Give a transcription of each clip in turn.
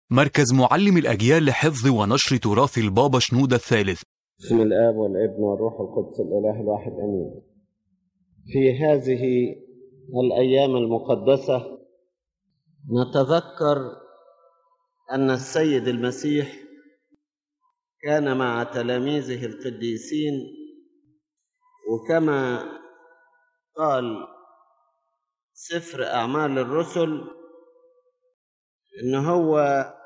مركز معلم الأجيال لحفظ ونشر تراث البابا شنودة الثالث بسم الآب والابن والروح القدس الإله الواحد أمين في هذه الأيام المقدسة نتذكر أن السيد المسيح كان مع تلاميذه القديسين وكما قال سفر أعمال الرسل إن هو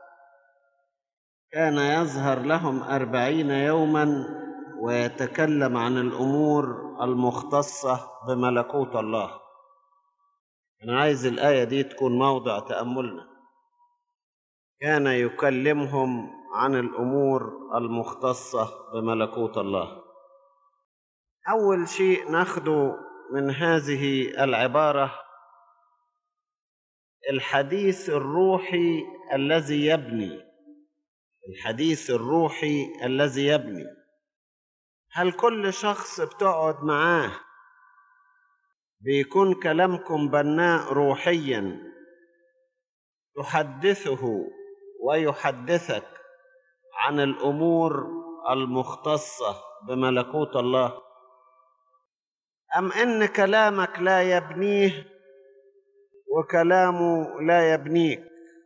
كان يظهر لهم أربعين يوما ويتكلم عن الأمور المختصة بملكوت الله أنا عايز الآية دي تكون موضع تأملنا كان يكلمهم عن الأمور المختصة بملكوت الله أول شيء ناخده من هذه العبارة الحديث الروحي الذي يبني الحديث الروحي الذي يبني هل كل شخص بتقعد معاه بيكون كلامكم بناء روحيا تحدثه ويحدثك عن الامور المختصه بملكوت الله ام ان كلامك لا يبنيه وكلامه لا يبنيك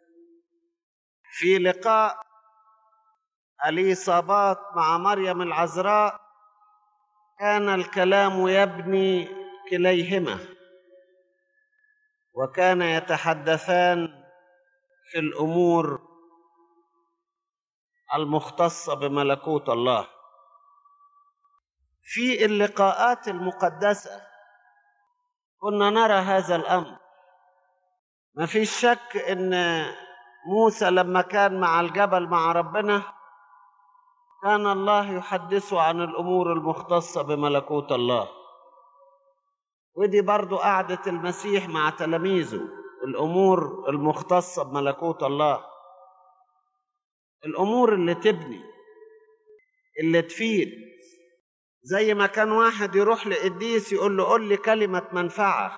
في لقاء اليصابات مع مريم العذراء كان الكلام يبني كليهما وكان يتحدثان في الامور المختصه بملكوت الله في اللقاءات المقدسه كنا نرى هذا الامر ما فيش شك ان موسى لما كان مع الجبل مع ربنا كان الله يحدثه عن الامور المختصه بملكوت الله ودي برضو قعدة المسيح مع تلاميذه الأمور المختصة بملكوت الله الأمور اللي تبني اللي تفيد زي ما كان واحد يروح لقديس يقول له قول لي كلمة منفعة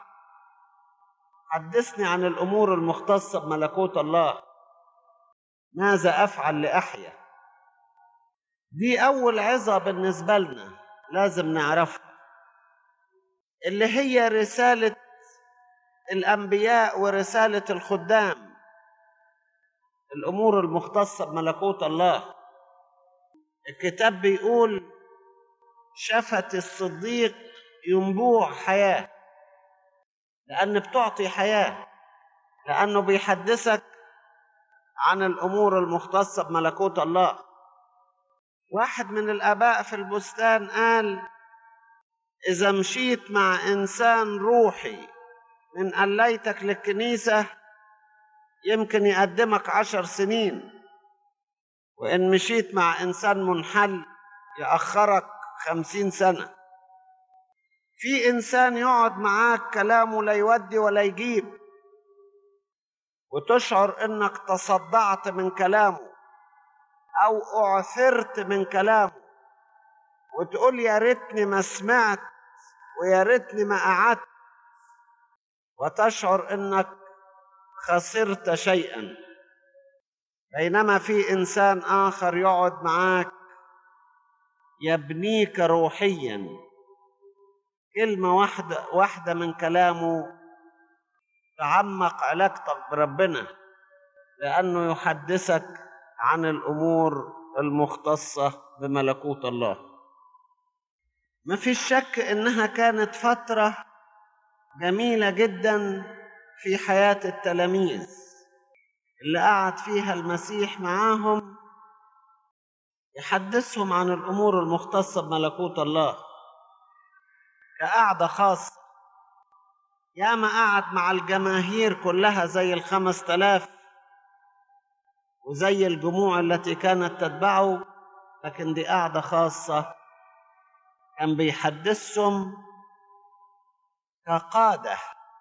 حدثني عن الأمور المختصة بملكوت الله ماذا أفعل لأحيا دي أول عظة بالنسبة لنا لازم نعرفها اللي هي رسالة الأنبياء ورسالة الخدام الأمور المختصة بملكوت الله الكتاب بيقول شفت الصديق ينبوع حياة لأن بتعطي حياة لأنه بيحدثك عن الأمور المختصة بملكوت الله واحد من الآباء في البستان قال إذا مشيت مع إنسان روحي من قليتك للكنيسة يمكن يقدمك عشر سنين وإن مشيت مع إنسان منحل يأخرك خمسين سنة في إنسان يقعد معاك كلامه لا يودي ولا يجيب وتشعر إنك تصدعت من كلامه أو أعثرت من كلامه وتقول يا ريتني ما سمعت ويا ريتني ما قعدت وتشعر انك خسرت شيئا بينما في انسان اخر يقعد معاك يبنيك روحيا كلمه واحده واحده من كلامه تعمق علاقتك بربنا لانه يحدثك عن الامور المختصه بملكوت الله ما في شك انها كانت فتره جميله جدا في حياه التلاميذ اللي قعد فيها المسيح معاهم يحدثهم عن الامور المختصه بملكوت الله كقعده خاصه ياما قعد مع الجماهير كلها زي الخمس تلاف وزي الجموع التي كانت تتبعه لكن دي قعده خاصه كان بيحدثهم كقادة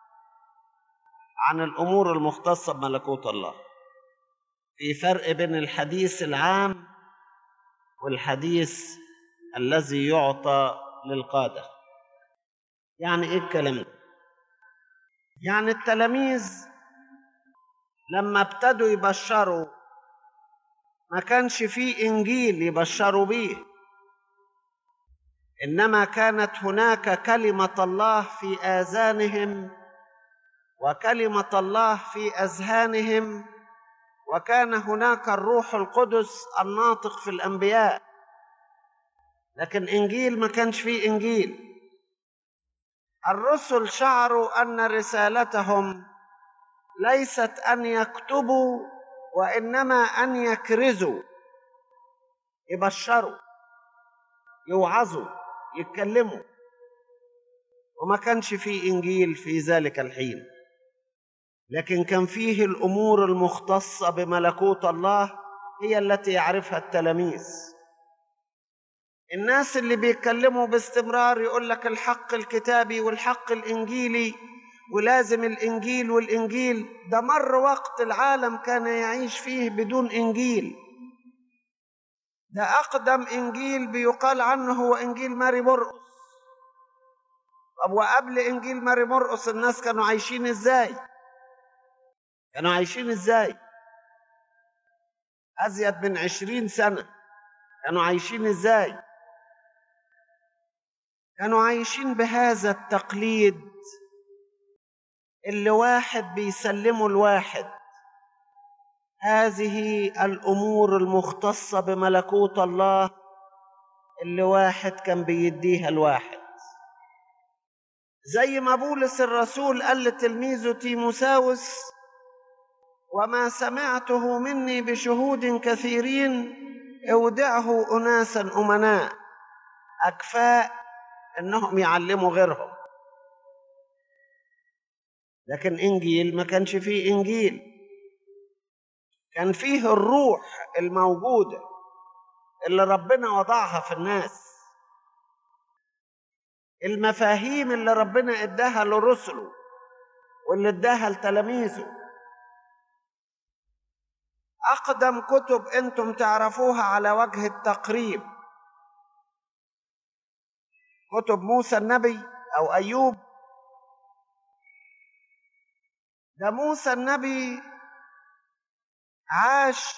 عن الأمور المختصة بملكوت الله في فرق بين الحديث العام والحديث الذي يعطى للقادة يعني إيه الكلام ده؟ يعني التلاميذ لما ابتدوا يبشروا ما كانش فيه انجيل يبشروا بيه انما كانت هناك كلمه الله في اذانهم وكلمه الله في اذهانهم وكان هناك الروح القدس الناطق في الانبياء لكن انجيل ما كانش فيه انجيل الرسل شعروا ان رسالتهم ليست ان يكتبوا وانما ان يكرزوا يبشروا يوعظوا يتكلموا وما كانش فيه انجيل في ذلك الحين لكن كان فيه الامور المختصه بملكوت الله هي التي يعرفها التلاميذ الناس اللي بيتكلموا باستمرار يقول لك الحق الكتابي والحق الانجيلي ولازم الانجيل والانجيل ده مر وقت العالم كان يعيش فيه بدون انجيل ده اقدم انجيل بيقال عنه هو انجيل ماري مرقس طب وقبل انجيل ماري مرقس الناس كانوا عايشين ازاي كانوا عايشين ازاي ازيد من عشرين سنه كانوا عايشين ازاي كانوا عايشين بهذا التقليد اللي واحد بيسلمه الواحد هذه الامور المختصه بملكوت الله اللي واحد كان بيديها الواحد زي ما بولس الرسول قال لتلميذه تيموساوس وما سمعته مني بشهود كثيرين اودعه اناسا امناء اكفاء انهم يعلموا غيرهم لكن انجيل ما كانش فيه انجيل كان فيه الروح الموجوده اللي ربنا وضعها في الناس المفاهيم اللي ربنا اداها لرسله واللي اداها لتلاميذه اقدم كتب انتم تعرفوها على وجه التقريب كتب موسى النبي او ايوب ده موسى النبي عاش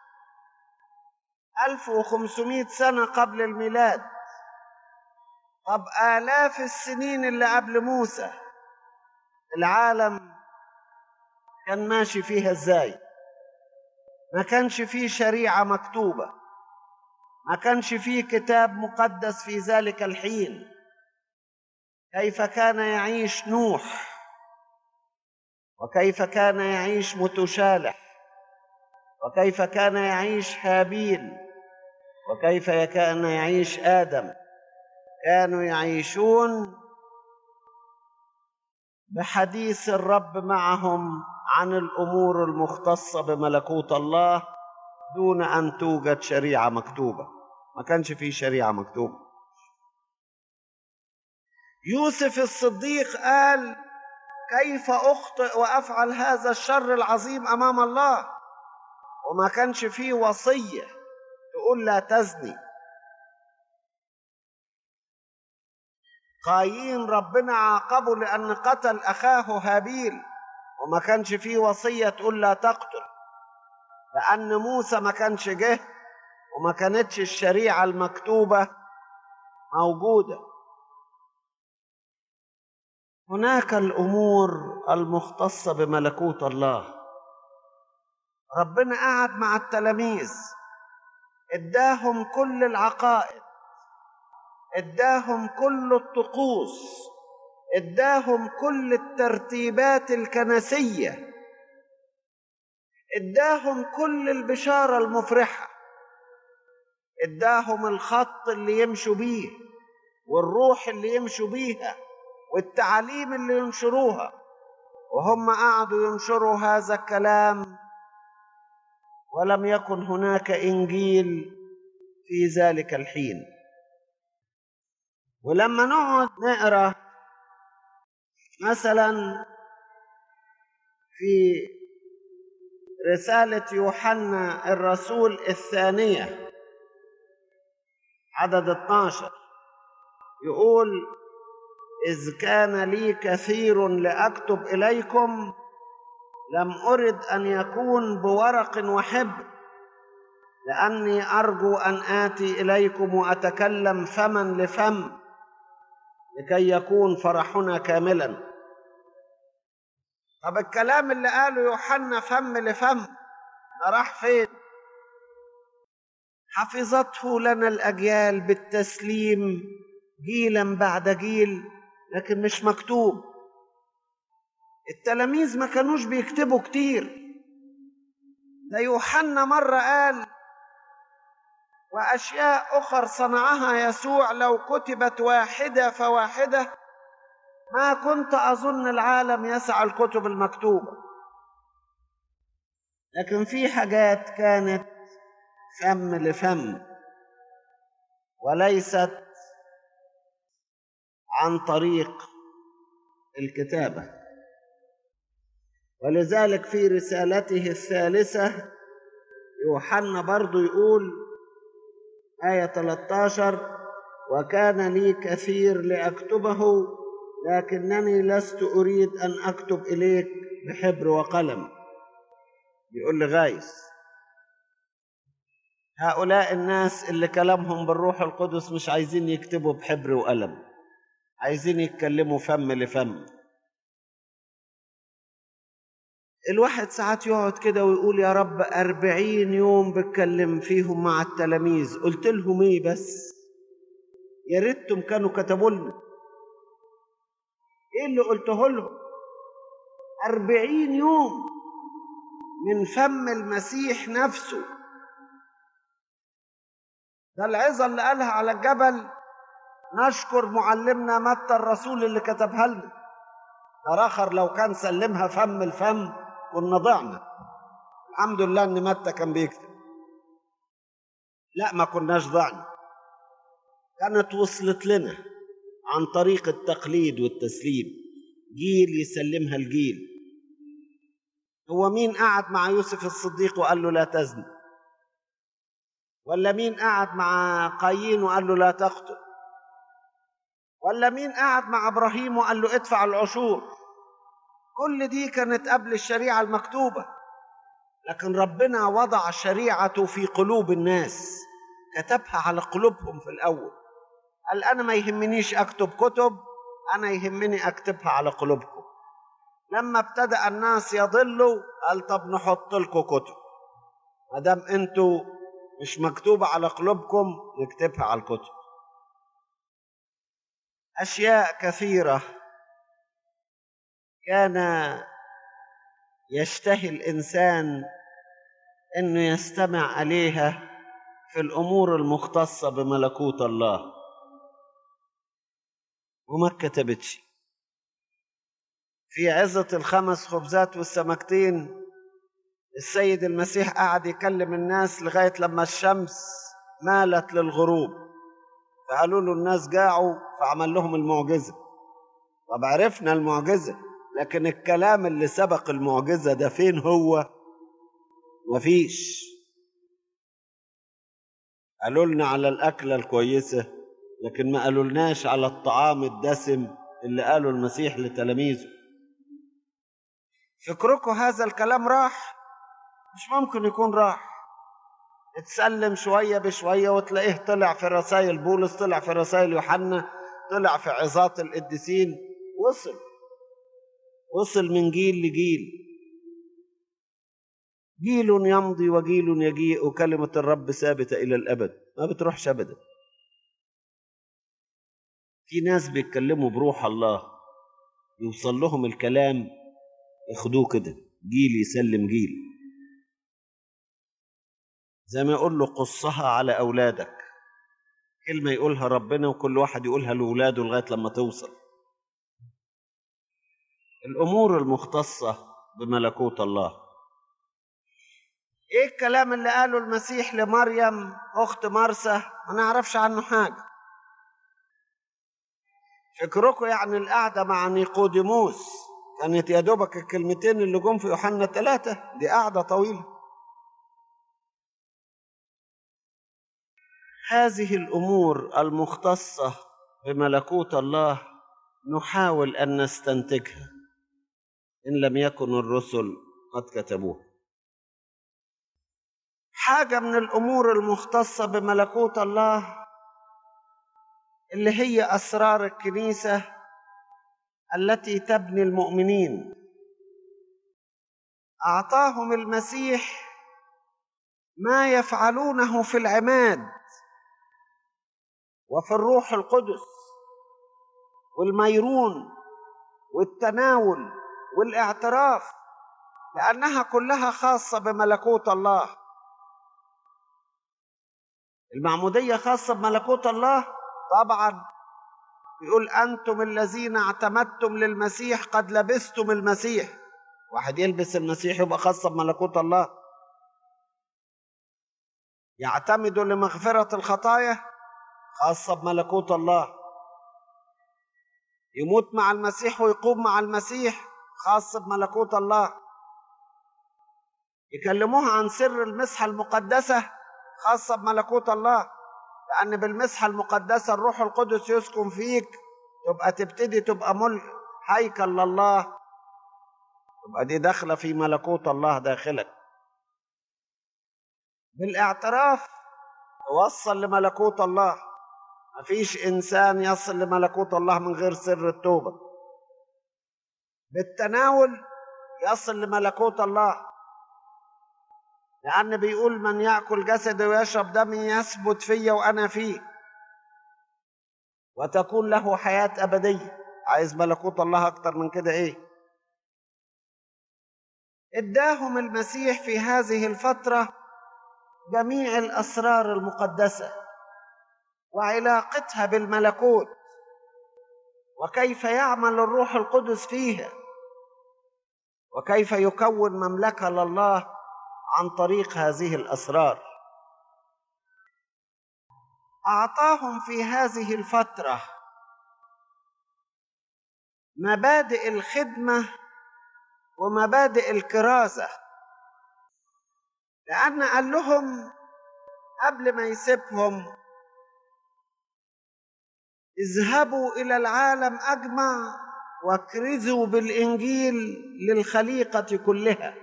1500 سنة قبل الميلاد طب آلاف السنين اللي قبل موسى العالم كان ماشي فيها ازاي ما كانش فيه شريعة مكتوبة ما كانش فيه كتاب مقدس في ذلك الحين كيف كان يعيش نوح وكيف كان يعيش متشالح وكيف كان يعيش هابيل وكيف كان يعيش ادم كانوا يعيشون بحديث الرب معهم عن الامور المختصه بملكوت الله دون ان توجد شريعه مكتوبه ما كانش في شريعه مكتوبه يوسف الصديق قال كيف اخطئ وافعل هذا الشر العظيم امام الله وما كانش فيه وصيه تقول لا تزني قايين ربنا عاقبه لان قتل اخاه هابيل وما كانش فيه وصيه تقول لا تقتل لان موسى ما كانش جه وما كانتش الشريعه المكتوبه موجوده هناك الامور المختصه بملكوت الله ربنا قعد مع التلاميذ اداهم كل العقائد اداهم كل الطقوس اداهم كل الترتيبات الكنسيه اداهم كل البشاره المفرحه اداهم الخط اللي يمشوا بيه والروح اللي يمشوا بيها والتعاليم اللي ينشروها وهم قعدوا ينشروا هذا الكلام ولم يكن هناك انجيل في ذلك الحين ولما نقعد نقرا مثلا في رساله يوحنا الرسول الثانيه عدد 12 يقول إذ كان لي كثير لأكتب إليكم لم أرد أن يكون بورق وحبر لاني ارجو ان اتي اليكم واتكلم فما لفم لكي يكون فرحنا كاملا طب الكلام اللي قاله يوحنا فم لفم راح فين حفظته لنا الاجيال بالتسليم جيلا بعد جيل لكن مش مكتوب التلاميذ ما كانوش بيكتبوا كتير ده يوحنا مرة قال وأشياء أخر صنعها يسوع لو كتبت واحدة فواحدة ما كنت أظن العالم يسع الكتب المكتوبة لكن في حاجات كانت فم لفم وليست عن طريق الكتابه ولذلك في رسالته الثالثة يوحنا برضو يقول آية 13 وكان لي كثير لأكتبه لكنني لست أريد أن أكتب إليك بحبر وقلم يقول لغايس هؤلاء الناس اللي كلامهم بالروح القدس مش عايزين يكتبوا بحبر وقلم عايزين يتكلموا فم لفم الواحد ساعات يقعد كده ويقول يا رب أربعين يوم بتكلم فيهم مع التلاميذ قلت لهم ايه بس يا ريتهم كانوا كتبوا لنا ايه اللي قلته لهم أربعين يوم من فم المسيح نفسه ده العظة اللي قالها على الجبل نشكر معلمنا متى الرسول اللي كتبها لنا ده آخر لو كان سلمها فم الفم كنا ضعنا الحمد لله ان متى كان بيكتب لا ما كناش ضعنا كانت وصلت لنا عن طريق التقليد والتسليم جيل يسلمها الجيل هو مين قعد مع يوسف الصديق وقال له لا تزني ولا مين قعد مع قايين وقال له لا تقتل ولا مين قعد مع ابراهيم وقال له ادفع العشور كل دي كانت قبل الشريعه المكتوبه لكن ربنا وضع شريعته في قلوب الناس كتبها على قلوبهم في الاول قال انا ما يهمنيش اكتب كتب انا يهمني اكتبها على قلوبكم لما ابتدا الناس يضلوا قال طب نحط لكم كتب ما دام انتوا مش مكتوبه على قلوبكم نكتبها على الكتب اشياء كثيره كان يشتهي الانسان انه يستمع عليها في الامور المختصه بملكوت الله وما كتبتش في عزة الخمس خبزات والسمكتين السيد المسيح قعد يكلم الناس لغاية لما الشمس مالت للغروب فقالوا له الناس جاعوا فعمل لهم المعجزة طب عرفنا المعجزة لكن الكلام اللي سبق المعجزة ده فين هو مفيش قالوا لنا على الأكلة الكويسة لكن ما قالوا لناش على الطعام الدسم اللي قاله المسيح لتلاميذه فكركم هذا الكلام راح مش ممكن يكون راح اتسلم شوية بشوية وتلاقيه طلع في رسائل بولس طلع في رسائل يوحنا طلع في عظات القديسين وصل وصل من جيل لجيل جيل يمضي وجيل يجيء وكلمة الرب ثابتة إلى الأبد ما بتروحش أبدا في ناس بيتكلموا بروح الله يوصل لهم الكلام ياخدوه كده جيل يسلم جيل زي ما يقول له قصها على أولادك كلمة يقولها ربنا وكل واحد يقولها لأولاده لغاية لما توصل الأمور المختصة بملكوت الله ايه الكلام اللي قاله المسيح لمريم اخت مرسى ما نعرفش عنه حاجه فكركم يعني القعده مع نيقوديموس كانت يا دوبك الكلمتين اللي جم في يوحنا ثلاثة دي قعدة طويلة هذه الأمور المختصة بملكوت الله نحاول أن نستنتجها إن لم يكن الرسل قد كتبوها حاجة من الأمور المختصة بملكوت الله اللي هي أسرار الكنيسة التي تبني المؤمنين أعطاهم المسيح ما يفعلونه في العماد وفي الروح القدس والميرون والتناول والاعتراف لأنها كلها خاصة بملكوت الله المعمودية خاصة بملكوت الله طبعا يقول أنتم الذين اعتمدتم للمسيح قد لبستم المسيح واحد يلبس المسيح يبقى خاصة بملكوت الله يعتمد لمغفرة الخطايا خاصة بملكوت الله يموت مع المسيح ويقوم مع المسيح خاص بملكوت الله يكلموها عن سر المسحة المقدسة خاصة بملكوت الله لأن بالمسحة المقدسة الروح القدس يسكن فيك تبقى تبتدي تبقى ملح هيكل لله تبقى دي داخلة في ملكوت الله داخلك بالاعتراف توصل لملكوت الله مفيش إنسان يصل لملكوت الله من غير سر التوبة بالتناول يصل لملكوت الله لأن بيقول من يأكل جسدي ويشرب دمي يثبت فيا وأنا فيه وتكون له حياة أبدية عايز ملكوت الله أكتر من كده إيه اداهم المسيح في هذه الفترة جميع الأسرار المقدسة وعلاقتها بالملكوت وكيف يعمل الروح القدس فيها وكيف يكون مملكة لله عن طريق هذه الاسرار اعطاهم في هذه الفتره مبادئ الخدمه ومبادئ الكرازه لان قال لهم قبل ما يسيبهم اذهبوا الى العالم اجمع واكرزوا بالانجيل للخليقه كلها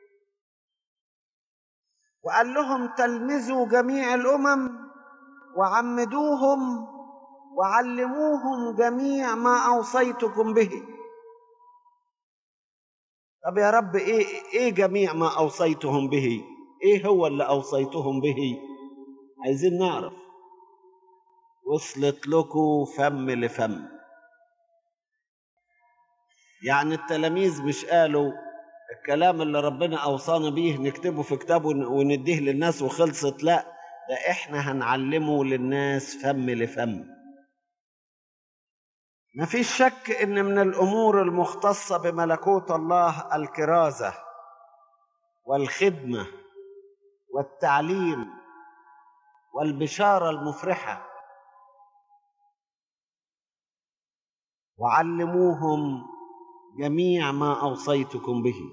وقال لهم تلمذوا جميع الامم وعمدوهم وعلموهم جميع ما اوصيتكم به طب يا رب ايه ايه جميع ما اوصيتهم به ايه هو اللي اوصيتهم به عايزين نعرف وصلت لكم فم لفم يعني التلاميذ مش قالوا الكلام اللي ربنا اوصانا بيه نكتبه في كتاب ونديه للناس وخلصت لا ده احنا هنعلمه للناس فم لفم ما فيش شك ان من الامور المختصه بملكوت الله الكرازه والخدمه والتعليم والبشاره المفرحه وعلموهم جميع ما اوصيتكم به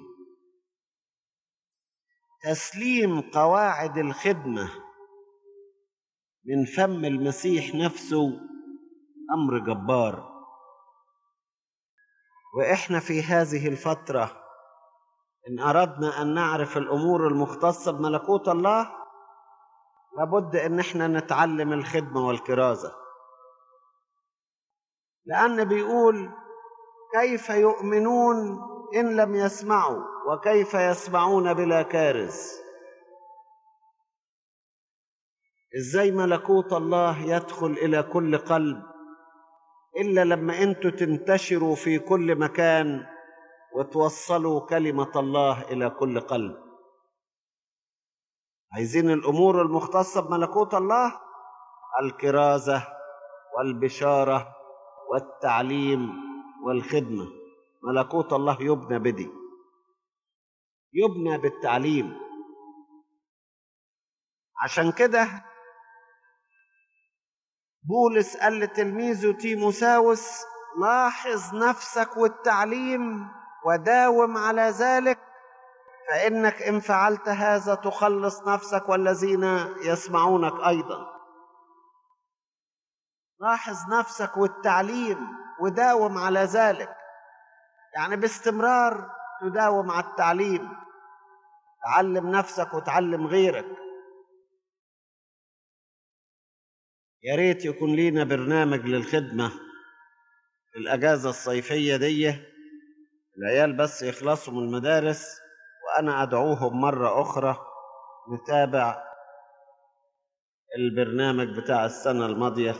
تسليم قواعد الخدمه من فم المسيح نفسه امر جبار واحنا في هذه الفتره ان اردنا ان نعرف الامور المختصه بملكوت الله لابد ان احنا نتعلم الخدمه والكرازه لان بيقول كيف يؤمنون ان لم يسمعوا وكيف يسمعون بلا كارث ازاي ملكوت الله يدخل الى كل قلب الا لما انتوا تنتشروا في كل مكان وتوصلوا كلمه الله الى كل قلب عايزين الامور المختصه بملكوت الله الكرازه والبشاره والتعليم والخدمه ملكوت الله يبنى بدي يبنى بالتعليم عشان كده بولس قال لتلميذه تيموساوس لاحظ نفسك والتعليم وداوم على ذلك فانك ان فعلت هذا تخلص نفسك والذين يسمعونك ايضا لاحظ نفسك والتعليم وداوم على ذلك يعني باستمرار تداوم على التعليم تعلم نفسك وتعلم غيرك يا ريت يكون لينا برنامج للخدمة في الأجازة الصيفية دي العيال بس يخلصوا من المدارس وأنا أدعوهم مرة أخرى نتابع البرنامج بتاع السنة الماضية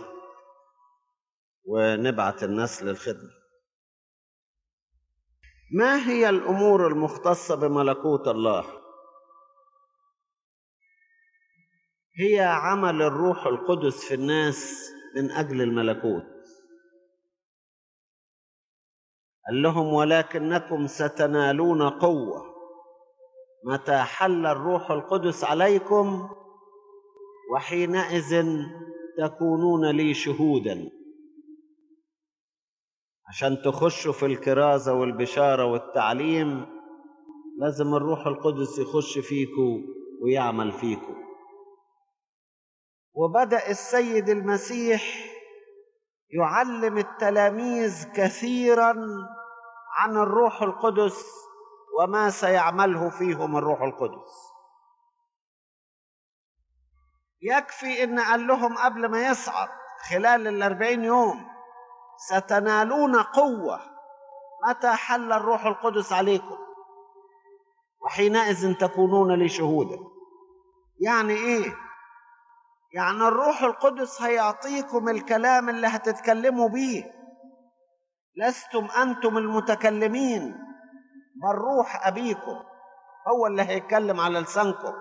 ونبعت الناس للخدمة ما هي الأمور المختصة بملكوت الله؟ هي عمل الروح القدس في الناس من أجل الملكوت قال لهم ولكنكم ستنالون قوة متى حل الروح القدس عليكم وحينئذ تكونون لي شهودا عشان تخشوا في الكرازة والبشارة والتعليم لازم الروح القدس يخش فيكم ويعمل فيكم وبدأ السيد المسيح يعلم التلاميذ كثيرا عن الروح القدس وما سيعمله فيهم الروح القدس يكفي ان قال لهم قبل ما يصعد خلال الاربعين يوم ستنالون قوة متى حل الروح القدس عليكم وحينئذ تكونون لي شهودا يعني ايه يعني الروح القدس هيعطيكم الكلام اللي هتتكلموا بيه لستم انتم المتكلمين بل روح ابيكم هو اللي هيتكلم على لسانكم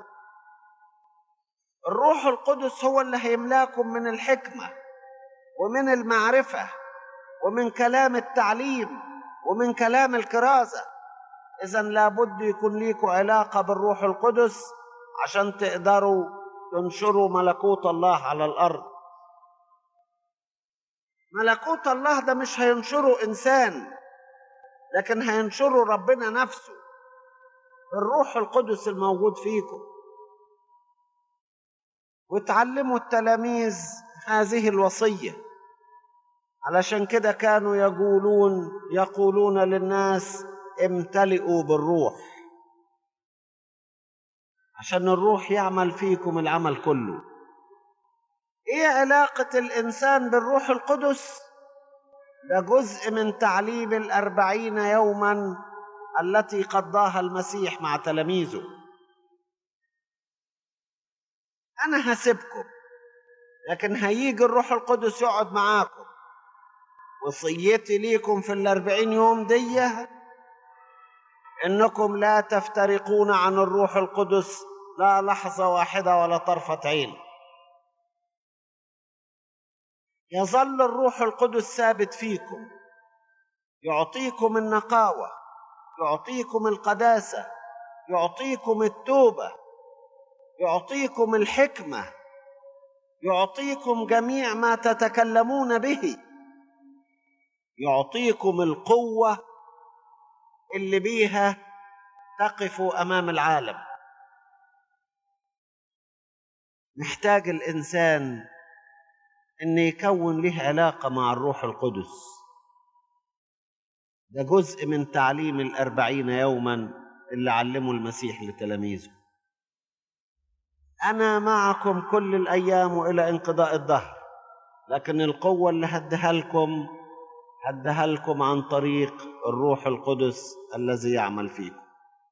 الروح القدس هو اللي هيملاكم من الحكمه ومن المعرفه ومن كلام التعليم ومن كلام الكرازه اذا لابد يكون ليكم علاقه بالروح القدس عشان تقدروا تنشروا ملكوت الله على الارض ملكوت الله ده مش هينشره انسان لكن هينشره ربنا نفسه الروح القدس الموجود فيكم وتعلموا التلاميذ هذه الوصيه علشان كده كانوا يقولون يقولون للناس امتلئوا بالروح عشان الروح يعمل فيكم العمل كله ايه علاقة الانسان بالروح القدس ده جزء من تعليم الاربعين يوما التي قضاها المسيح مع تلاميذه انا هسيبكم لكن هيجي الروح القدس يقعد معاكم وصيتي ليكم في الاربعين يوم دي انكم لا تفترقون عن الروح القدس لا لحظه واحده ولا طرفه عين يظل الروح القدس ثابت فيكم يعطيكم النقاوه يعطيكم القداسه يعطيكم التوبه يعطيكم الحكمه يعطيكم جميع ما تتكلمون به يعطيكم القوه اللي بيها تقفوا امام العالم محتاج الانسان ان يكون له علاقه مع الروح القدس ده جزء من تعليم الاربعين يوما اللي علمه المسيح لتلاميذه انا معكم كل الايام والى انقضاء الدهر لكن القوه اللي هديها لكم هديها لكم عن طريق الروح القدس الذي يعمل فيكم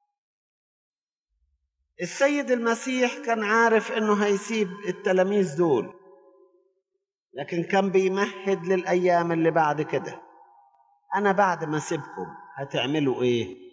السيد المسيح كان عارف انه هيسيب التلاميذ دول لكن كان بيمهد للايام اللي بعد كده انا بعد ما اسيبكم هتعملوا ايه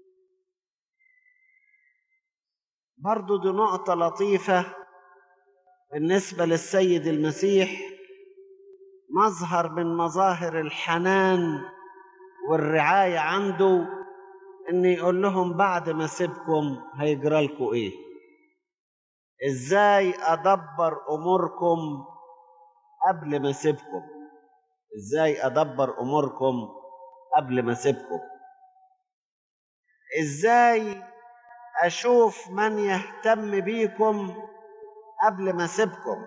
برضو دي نقطة لطيفة بالنسبة للسيد المسيح مظهر من مظاهر الحنان والرعاية عنده ان يقول لهم بعد ما اسيبكم هيجرى لكم ايه ازاي ادبر اموركم قبل ما اسيبكم ازاي ادبر اموركم قبل ما اسيبكم ازاي اشوف من يهتم بيكم قبل ما اسيبكم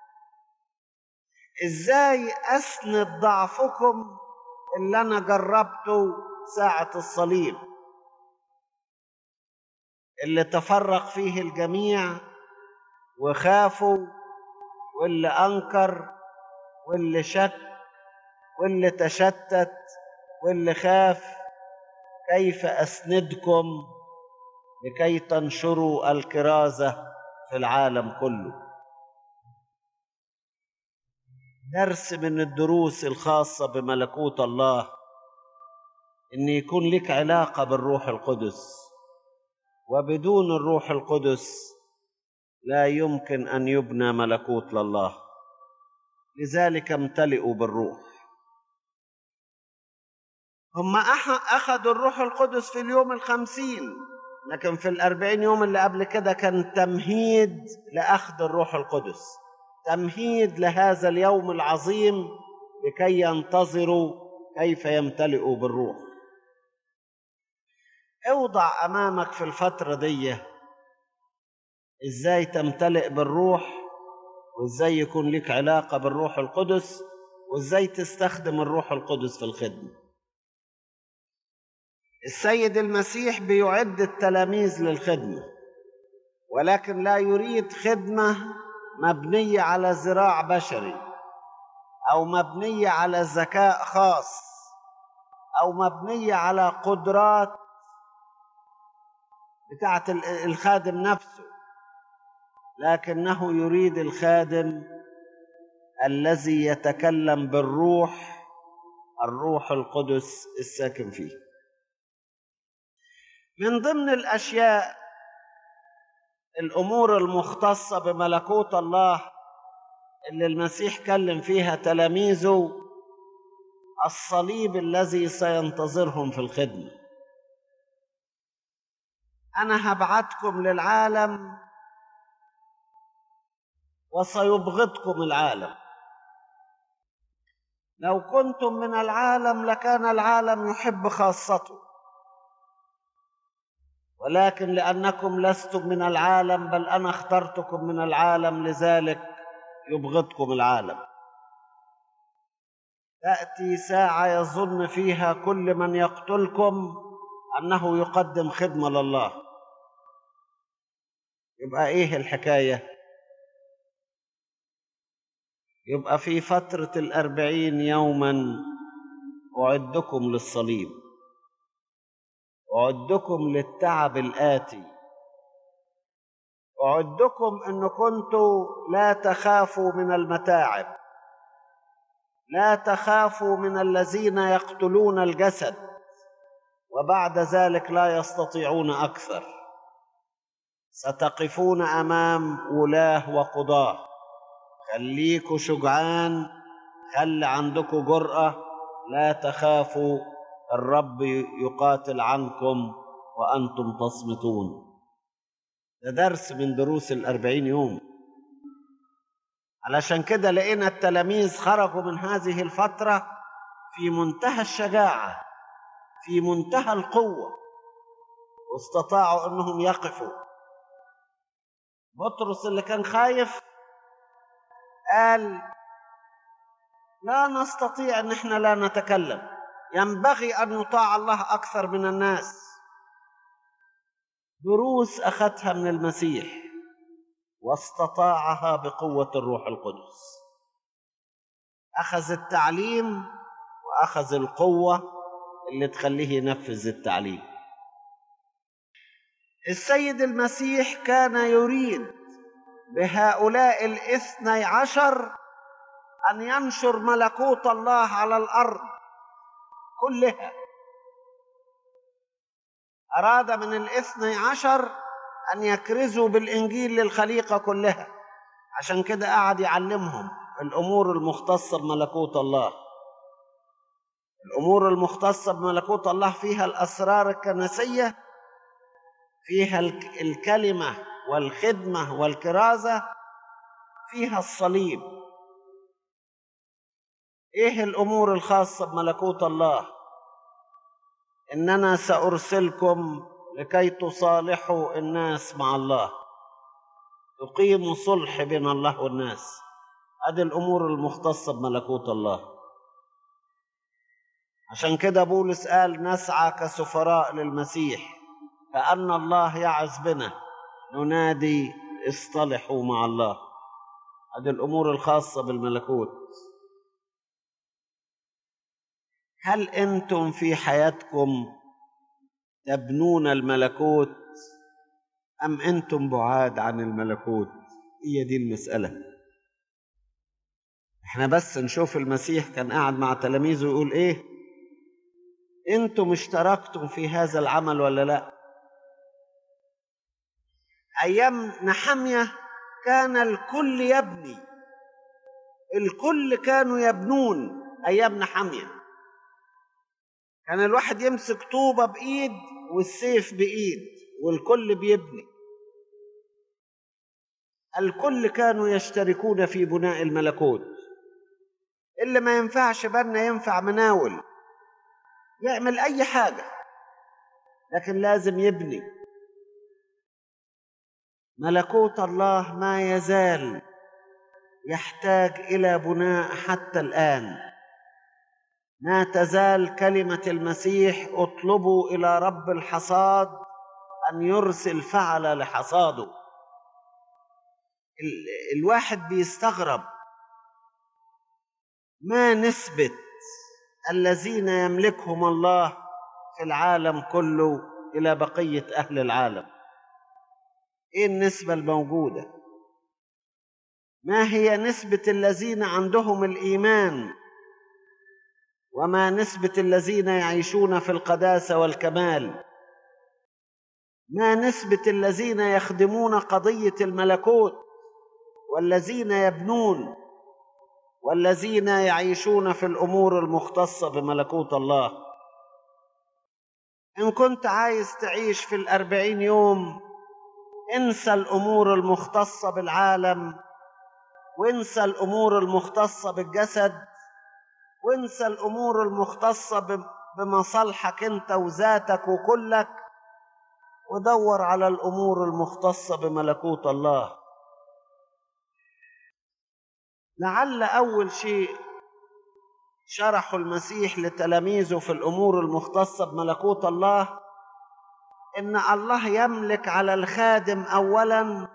ازاي اسند ضعفكم اللي انا جربته ساعه الصليب اللي تفرق فيه الجميع وخافوا واللي انكر واللي شك واللي تشتت واللي خاف كيف اسندكم لكي تنشروا الكرازه في العالم كله درس من الدروس الخاصه بملكوت الله ان يكون لك علاقه بالروح القدس وبدون الروح القدس لا يمكن ان يبنى ملكوت لله لذلك امتلئوا بالروح هم أخذوا الروح القدس في اليوم الخمسين لكن في الأربعين يوم اللي قبل كده كان تمهيد لأخذ الروح القدس تمهيد لهذا اليوم العظيم لكي ينتظروا كيف يمتلئوا بالروح اوضع أمامك في الفترة دي ازاي تمتلئ بالروح وازاي يكون لك علاقة بالروح القدس وازاي تستخدم الروح القدس في الخدمة السيد المسيح بيعد التلاميذ للخدمة ولكن لا يريد خدمة مبنية على ذراع بشري أو مبنية على ذكاء خاص أو مبنية على قدرات بتاعة الخادم نفسه لكنه يريد الخادم الذي يتكلم بالروح الروح القدس الساكن فيه من ضمن الاشياء الامور المختصه بملكوت الله اللي المسيح كلم فيها تلاميذه الصليب الذي سينتظرهم في الخدمه انا هبعتكم للعالم وسيبغضكم العالم لو كنتم من العالم لكان العالم يحب خاصته ولكن لانكم لستم من العالم بل انا اخترتكم من العالم لذلك يبغضكم العالم تاتي ساعه يظن فيها كل من يقتلكم انه يقدم خدمه لله يبقى ايه الحكايه يبقى في فترة الأربعين يوما أعدكم للصليب أعدكم للتعب الآتي أعدكم أن كنتوا لا تخافوا من المتاعب لا تخافوا من الذين يقتلون الجسد وبعد ذلك لا يستطيعون أكثر ستقفون أمام ولاه وقضاه خليكوا شجعان خلي عندكم جرأة لا تخافوا الرب يقاتل عنكم وأنتم تصمتون ده درس من دروس الأربعين يوم علشان كده لقينا التلاميذ خرجوا من هذه الفترة في منتهى الشجاعة في منتهى القوة واستطاعوا أنهم يقفوا بطرس اللي كان خايف قال لا نستطيع ان احنا لا نتكلم ينبغي ان يطاع الله اكثر من الناس دروس اخذتها من المسيح واستطاعها بقوه الروح القدس اخذ التعليم واخذ القوه اللي تخليه ينفذ التعليم السيد المسيح كان يريد بهؤلاء الاثني عشر أن ينشر ملكوت الله على الأرض كلها أراد من الاثني عشر أن يكرزوا بالإنجيل للخليقة كلها عشان كده قعد يعلمهم الأمور المختصة بملكوت الله الأمور المختصة بملكوت الله فيها الأسرار الكنسية فيها الكلمة والخدمة والكرازة فيها الصليب ايه الامور الخاصة بملكوت الله اننا سارسلكم لكي تصالحوا الناس مع الله تقيموا صلح بين الله والناس هذه الامور المختصة بملكوت الله عشان كده بولس قال نسعى كسفراء للمسيح كأن الله يعز بنا ننادي اصطلحوا مع الله هذه الامور الخاصه بالملكوت هل انتم في حياتكم تبنون الملكوت ام انتم بعاد عن الملكوت هي دي المساله احنا بس نشوف المسيح كان قاعد مع تلاميذه يقول ايه انتم اشتركتم في هذا العمل ولا لا ايام نحميه كان الكل يبني الكل كانوا يبنون ايام نحميه كان الواحد يمسك طوبه بايد والسيف بايد والكل بيبني الكل كانوا يشتركون في بناء الملكوت اللي ما ينفعش بنا ينفع مناول يعمل اي حاجه لكن لازم يبني ملكوت الله ما يزال يحتاج الى بناء حتى الان ما تزال كلمه المسيح اطلبوا الى رب الحصاد ان يرسل فعل لحصاده ال- الواحد بيستغرب ما نسبه الذين يملكهم الله في العالم كله الى بقيه اهل العالم ايه النسبه الموجوده ما هي نسبه الذين عندهم الايمان وما نسبه الذين يعيشون في القداسه والكمال ما نسبه الذين يخدمون قضيه الملكوت والذين يبنون والذين يعيشون في الامور المختصه بملكوت الله ان كنت عايز تعيش في الاربعين يوم انسى الامور المختصه بالعالم وانسى الامور المختصه بالجسد وانسى الامور المختصه ب- بمصالحك انت وذاتك وكلك ودور على الامور المختصه بملكوت الله لعل اول شيء شرحه المسيح لتلاميذه في الامور المختصه بملكوت الله ان الله يملك على الخادم اولا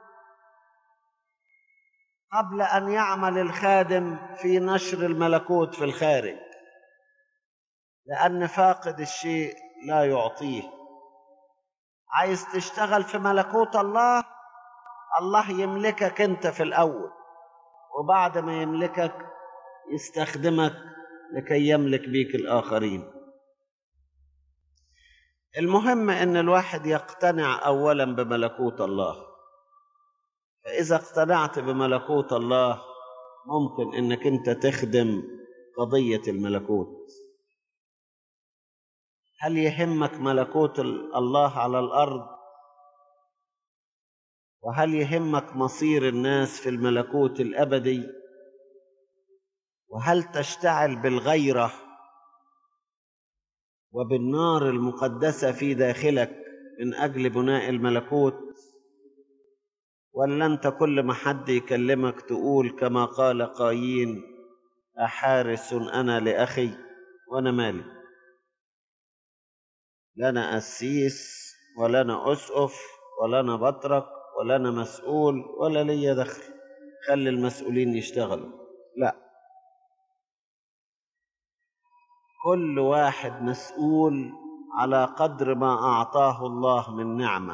قبل ان يعمل الخادم في نشر الملكوت في الخارج لان فاقد الشيء لا يعطيه عايز تشتغل في ملكوت الله الله يملكك انت في الاول وبعد ما يملكك يستخدمك لكي يملك بيك الاخرين المهم ان الواحد يقتنع اولا بملكوت الله فاذا اقتنعت بملكوت الله ممكن انك انت تخدم قضيه الملكوت هل يهمك ملكوت ال- الله على الارض وهل يهمك مصير الناس في الملكوت الابدي وهل تشتعل بالغيره وبالنار المقدسه في داخلك من اجل بناء الملكوت ولا انت كل ما حد يكلمك تقول كما قال قايين احارس انا لاخي وانا مالي لا انا قسيس ولا انا اسقف ولا انا بطرك ولا انا مسؤول ولا ليا دخل خلي المسؤولين يشتغلوا لا كل واحد مسؤول على قدر ما اعطاه الله من نعمه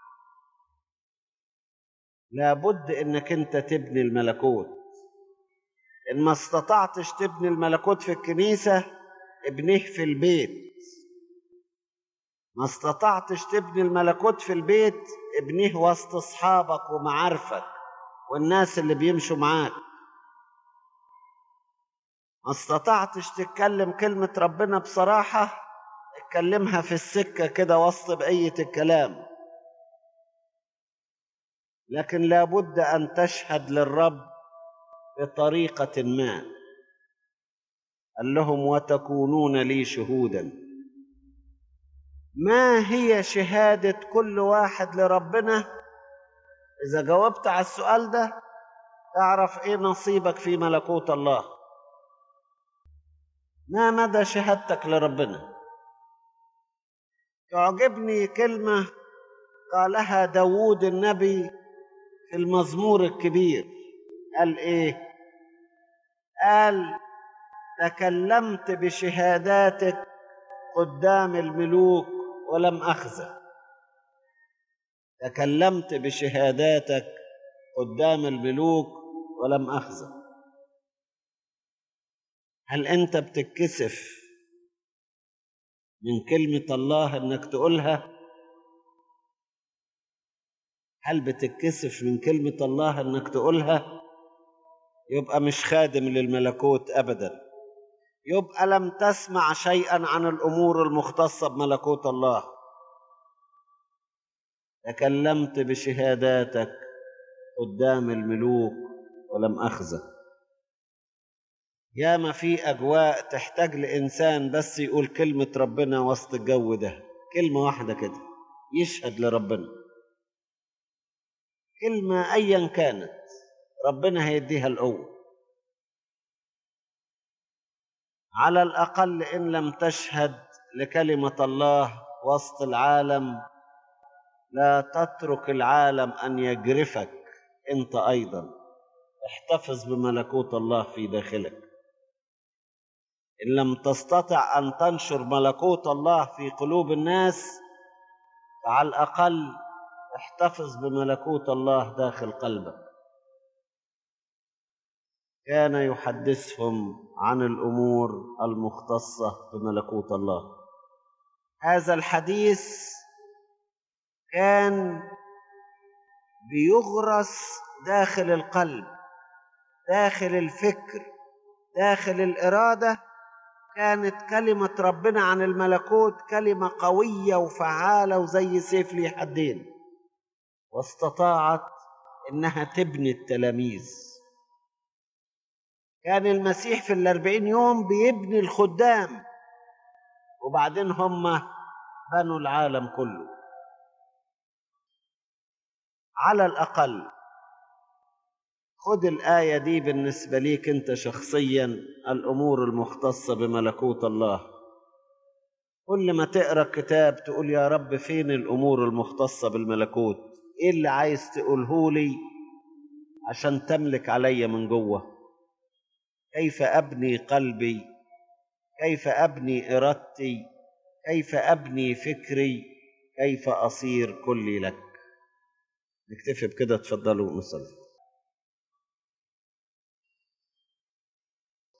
لابد انك انت تبني الملكوت ان ما استطعتش تبني الملكوت في الكنيسه ابنيه في البيت ما استطعتش تبني الملكوت في البيت ابنيه وسط اصحابك ومعارفك والناس اللي بيمشوا معاك ما استطعتش تتكلم كلمة ربنا بصراحة اتكلمها في السكة كده وسط بقية الكلام لكن لابد أن تشهد للرب بطريقة ما قال لهم وتكونون لي شهودا ما هي شهادة كل واحد لربنا إذا جاوبت على السؤال ده تعرف إيه نصيبك في ملكوت الله ما مدى شهادتك لربنا تعجبني كلمة قالها داوود النبي في المزمور الكبير قال ايه قال تكلمت بشهاداتك قدام الملوك ولم أخزى تكلمت بشهاداتك قدام الملوك ولم أخزى هل أنت بتتكسف من كلمة الله إنك تقولها؟ هل بتتكسف من كلمة الله إنك تقولها؟ يبقى مش خادم للملكوت أبدا يبقى لم تسمع شيئا عن الأمور المختصة بملكوت الله تكلمت بشهاداتك قدام الملوك ولم أخزى ياما في أجواء تحتاج لإنسان بس يقول كلمة ربنا وسط الجو ده كلمة واحدة كده يشهد لربنا كلمة أيا كانت ربنا هيديها القوة على الأقل إن لم تشهد لكلمة الله وسط العالم لا تترك العالم أن يجرفك أنت أيضا احتفظ بملكوت الله في داخلك إن لم تستطع أن تنشر ملكوت الله في قلوب الناس فعلى الأقل احتفظ بملكوت الله داخل قلبك كان يحدثهم عن الامور المختصه بملكوت الله هذا الحديث كان بيغرس داخل القلب داخل الفكر داخل الاراده كانت كلمه ربنا عن الملكوت كلمه قويه وفعاله وزي سيف لي حدين واستطاعت انها تبني التلاميذ كان المسيح في الأربعين يوم بيبني الخدام وبعدين هم بنوا العالم كله على الأقل خد الآية دي بالنسبة ليك أنت شخصيا الأمور المختصة بملكوت الله كل ما تقرأ كتاب تقول يا رب فين الأمور المختصة بالملكوت إيه اللي عايز تقوله لي عشان تملك عليا من جوه كيف ابني قلبي كيف ابني ارادتي كيف ابني فكري كيف اصير كلي لك نكتفي بكده تفضلوا نصلي